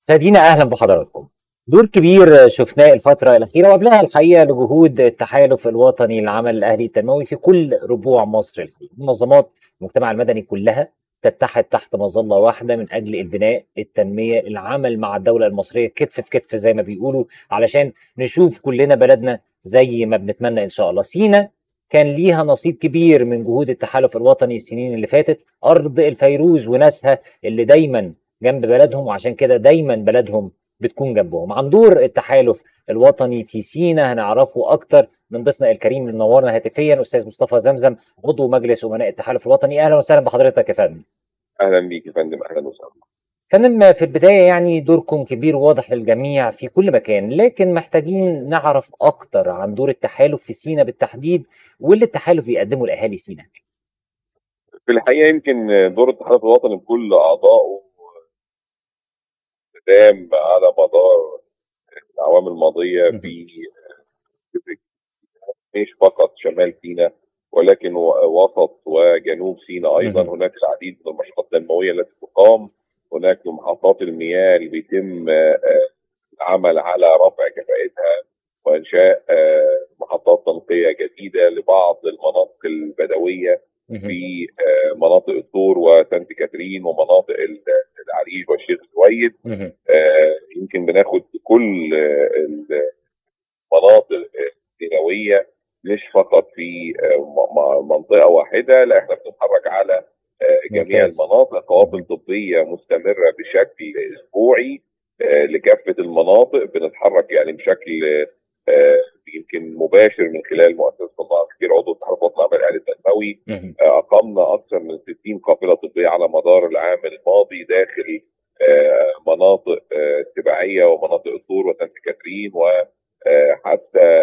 مشاهدينا اهلا بحضراتكم دور كبير شفناه الفترة الأخيرة وقبلها الحقيقة لجهود التحالف الوطني للعمل الأهلي التنموي في كل ربوع مصر الحقيقة منظمات المجتمع المدني كلها تتحد تحت مظلة واحدة من أجل البناء التنمية العمل مع الدولة المصرية كتف في كتف زي ما بيقولوا علشان نشوف كلنا بلدنا زي ما بنتمنى إن شاء الله سينا كان ليها نصيب كبير من جهود التحالف الوطني السنين اللي فاتت أرض الفيروز وناسها اللي دايما جنب بلدهم وعشان كده دايما بلدهم بتكون جنبهم عن دور التحالف الوطني في سينا هنعرفه اكتر من ضيفنا الكريم اللي منورنا هاتفيا استاذ مصطفى زمزم عضو مجلس امناء التحالف الوطني اهلا وسهلا بحضرتك يا فندم اهلا بيك يا فندم اهلا وسهلا فندم في البدايه يعني دوركم كبير وواضح للجميع في كل مكان لكن محتاجين نعرف اكتر عن دور التحالف في سينا بالتحديد واللي التحالف بيقدمه لاهالي سينا في الحقيقه يمكن دور التحالف الوطني بكل اعضائه قدام على مدار الاعوام الماضيه في مش فقط شمال سيناء ولكن وسط وجنوب سيناء ايضا هناك العديد من المشروعات التنمويه التي تقام هناك محطات المياه اللي بيتم العمل على رفع كفاءتها وانشاء محطات تنقيه جديده لبعض المناطق البدويه في مناطق الطور وسانت كاترين ومناطق العريش والشيخ زويد يمكن بناخد كل المناطق السيناويه مش فقط في منطقه واحده لا احنا بنتحرك على جميع المناطق قوافل طبيه مستمره بشكل اسبوعي لكافه المناطق بنتحرك يعني بشكل يمكن مباشر من خلال مؤسسه الله الخير عضو التحالف الوطني للعمل الاهلي التنموي اقمنا اكثر من 60 قافله طبيه على مدار العام الماضي داخل مناطق تبعيه ومناطق الطور وسانت كاترين وحتى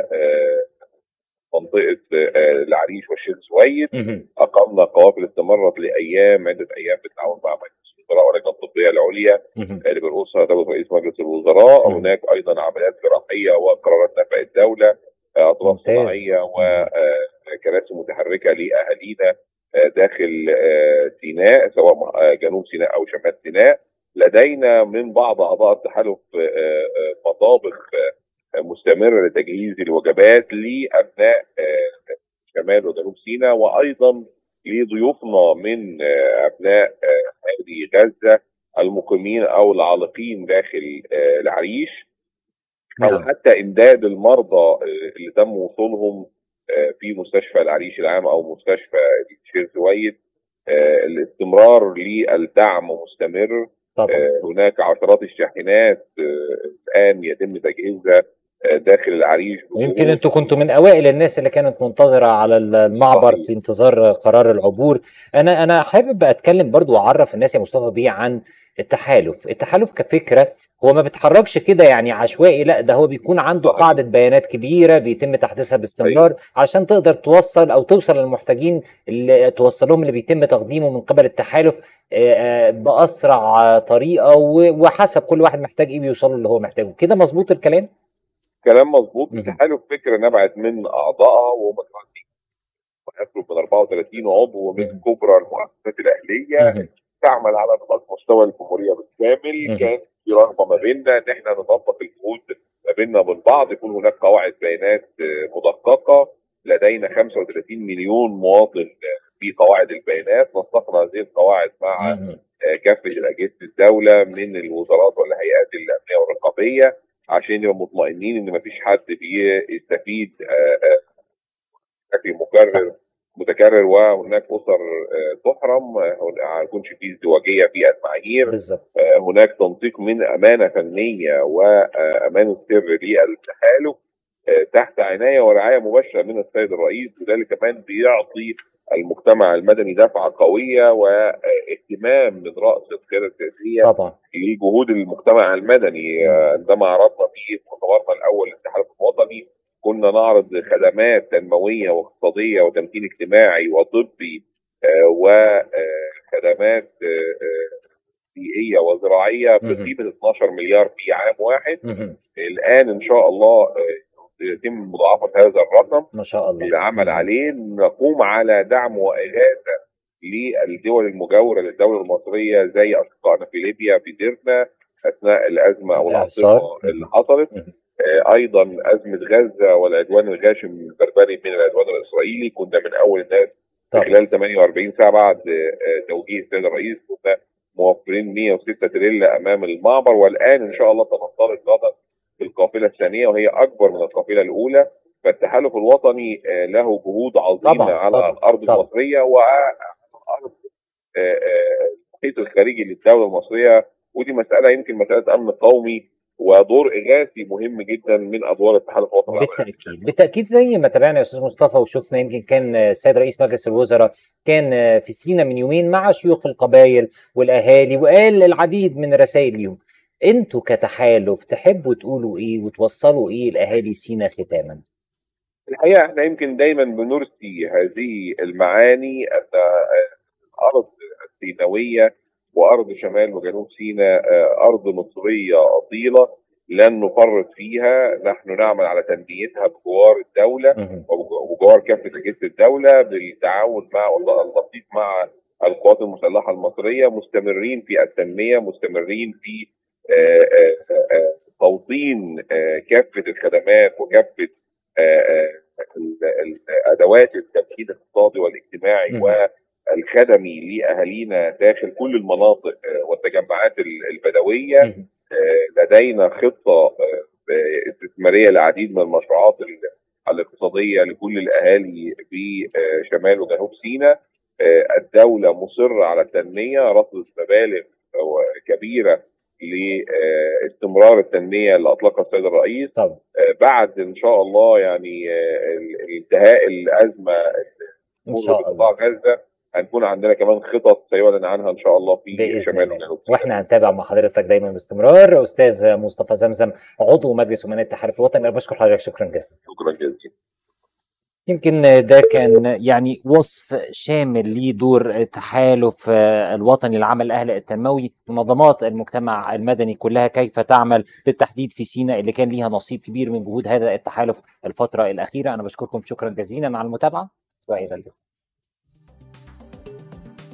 منطقه العريش والشيخ زويد اقمنا قوافل استمرت لايام عده ايام بالتعاون مع مجلس الوزراء واللجنه الطبيه العليا اللي برئوسها دوله رئيس مجلس الوزراء هناك ايضا عمليات جراحيه وقرارات نفع الدوله اطراف صناعيه وكراسي متحركه لاهالينا داخل سيناء سواء جنوب سيناء او شمال سيناء لدينا من بعض اعضاء التحالف مطابخ مستمره لتجهيز الوجبات لابناء شمال وجنوب سيناء وايضا لضيوفنا من ابناء اهالي غزه المقيمين او العالقين داخل العريش او حتى امداد المرضى اللي تم وصولهم في مستشفى العريش العام او مستشفى الشيخ زويد الاستمرار للدعم مستمر طبعا. هناك عشرات الشاحنات الان يتم تجهيزها داخل العريش يمكن انتوا كنتوا من اوائل الناس اللي كانت منتظره على المعبر صحيح. في انتظار قرار العبور انا انا حابب اتكلم برضو واعرف الناس يا مصطفى بيه عن التحالف التحالف كفكره هو ما بيتحركش كده يعني عشوائي لا ده هو بيكون عنده صحيح. قاعده بيانات كبيره بيتم تحديثها باستمرار صحيح. علشان تقدر توصل او توصل للمحتاجين اللي توصل لهم اللي بيتم تقديمه من قبل التحالف باسرع طريقه وحسب كل واحد محتاج ايه بيوصله اللي هو محتاجه كده مظبوط الكلام كلام مظبوط التحالف فكره نبعت من اعضائها وهم يقرب من 34 عضو من كبرى المؤسسات الاهليه تعمل على نطاق مستوى الجمهوريه بالكامل كان في رغبه ما بيننا ان احنا نطبق الجهود ما بيننا وبين بعض يكون هناك قواعد بيانات مدققه لدينا 35 مليون مواطن في قواعد البيانات نسقنا هذه القواعد مع كافه اجهزه الدوله من الوزارات والهيئات الامنيه والرقابيه عشان نبقى مطمئنين ان مفيش حد بيستفيد بشكل مكرر متكرر وهناك اسر تحرم ما يكونش في ازدواجيه في المعايير بالظبط هناك تنسيق من امانه فنيه وامانه سر للتحالف تحت عنايه ورعايه مباشره من السيد الرئيس وذلك كمان بيعطي المجتمع المدني دفعه قويه واهتمام من راس القياده السياسيه طبعا لجهود المجتمع المدني عندما عرضنا في مؤتمرنا الاول للتحالف الوطني كنا نعرض خدمات تنمويه واقتصاديه وتمكين اجتماعي وطبي وخدمات بيئيه وزراعيه بقيمه 12 مليار في عام واحد الان ان شاء الله يتم مضاعفه هذا الرقم ما شاء الله العمل عليه نقوم على دعم واغاثه للدول المجاوره للدوله المصريه زي اشقائنا في ليبيا في ديرنا اثناء الازمه او الإعصار. العاصفه اللي حصلت مهم. آه، ايضا ازمه غزه والعدوان الغاشم البربري من العدوان الاسرائيلي كنا من اول الناس في طبعا خلال 48 ساعه بعد آه، توجيه السيد الرئيس كنا موفرين 106 تريلا امام المعبر والان ان شاء الله سننطلق غدا في القافله الثانيه وهي اكبر من القافله الاولى فالتحالف الوطني آه، له جهود عظيمه طبعاً، على طبعاً، الارض طبعاً. المصريه وعلى الارض آه، آه، المحيط الخارجي للدوله المصريه ودي مساله يمكن مساله امن قومي ودور اغاثي مهم جدا من ادوار التحالف الوطني العربي. بالتاكيد بالتاكيد زي ما تابعنا يا استاذ مصطفى وشفنا يمكن كان السيد رئيس مجلس الوزراء كان في سينا من يومين مع شيوخ القبائل والاهالي وقال العديد من الرسائل ليهم انتوا كتحالف تحبوا تقولوا ايه وتوصلوا ايه لاهالي سينا ختاما الحقيقه احنا يمكن دايما بنرسي هذه المعاني ان الارض السيناويه وارض شمال وجنوب سيناء آه، ارض مصريه اصيله لن نفرط فيها نحن نعمل على تنميتها بجوار الدوله مهم. وبجوار كافه اجهزه الدوله بالتعاون مع واللطيف مع القوات المسلحه المصريه مستمرين في التنميه مستمرين في آه، آه، آه، توطين آه، كافه الخدمات وكافه آه، آه، ال- ال- ادوات التمكين الاقتصادي والاجتماعي مم. والخدمي لاهالينا داخل كل المناطق آه، والتجمعات ال- البدويه مهم. آه، لدينا خطه آه، استثماريه لعديد من المشروعات ال- الاقتصاديه لكل الاهالي بشمال وجنوب سيناء آه، الدوله مصره على التنميه رصد مبالغ آه، كبيره لاستمرار التنميه اللي اطلقها السيد الرئيس طبعا آه، بعد ان شاء الله يعني آه، ال- انتهاء الازمه ان شاء في الله قطاع غزه هنكون عندنا كمان خطط سيعلن عنها ان شاء الله في باذن شمال الله وجنوب سيناء. واحنا هنتابع مع حضرتك دايما باستمرار استاذ مصطفى زمزم عضو مجلس امناء التحالف الوطني انا بشكر حضرتك شكرا جزيلا شكرا جزيلا يمكن ده كان يعني وصف شامل لدور التحالف الوطني للعمل الأهلي التنموي منظمات المجتمع المدني كلها كيف تعمل بالتحديد في سيناء اللي كان ليها نصيب كبير من جهود هذا التحالف الفترة الأخيرة أنا بشكركم شكرا جزيلا على المتابعة وإلى اللقاء